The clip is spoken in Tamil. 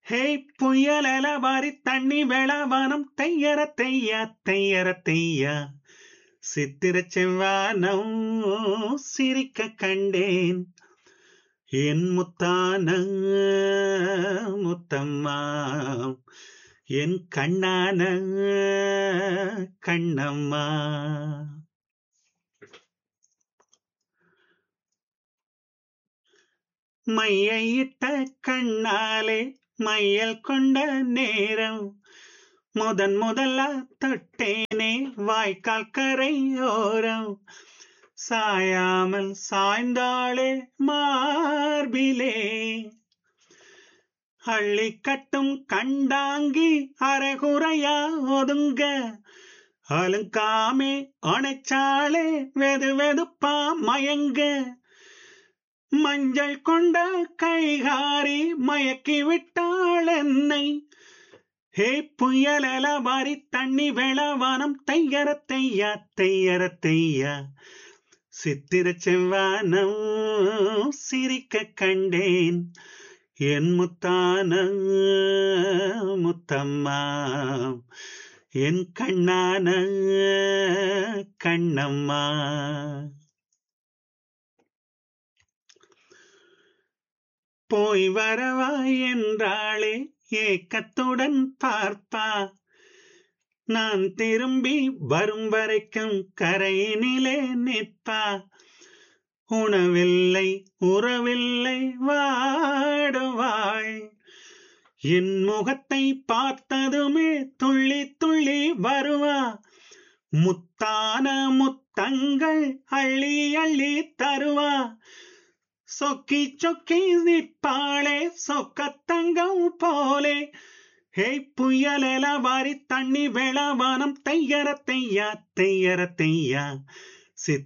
ஹே புயலல வாரி தண்ணி வேளாவானம் தையர தையா தையர தையா சித்திர செவ்வானம் சிரிக்க கண்டேன் என் முத்தான முத்தம்மா என் கண்ணான கண்ணம்மா மையிட்ட கண்ணாலே மையல் கொண்ட நேரம் முதன் முதல்ல தொட்டேனே வாய்க்கால் கரையோரம் சாயாமல் சாய்ந்தாளே மார்பிலே அள்ளி கட்டும் கண்டாங்கி அரைகுறையா ஒதுங்க அலுங்காமே அணைச்சாளே வெது வெதுப்பா மயங்க மஞ்சள் கொண்ட கைகாரி மயக்கி விட்டாள் என்னை ஹே புயலல வாரி தண்ணி வேளவானம் தையர தையா தையர தையா சித்திர செவ்வானம் சிரிக்க கண்டேன் என் முத்தான முத்தம்மா என் கண்ணான கண்ணம்மா போய் வரவா என்றாளே ஏக்கத்துடன் பார்ப்பா நான் திரும்பி வரும் வரைக்கும் கரையினிலே நிற்பா உணவில்லை உறவில்லை வாடுவாள் என் முகத்தை பார்த்ததுமே துள்ளி துள்ளி வருவா முத்தான முத்தங்கள் அள்ளி அள்ளி தருவா சொக்கி சொக்கி நிற்பாளே சொக்கத்தங்கம் போலே ஹே புயலெல வாரி தண்ணி வேளவானம் தையர தையா தையர தையா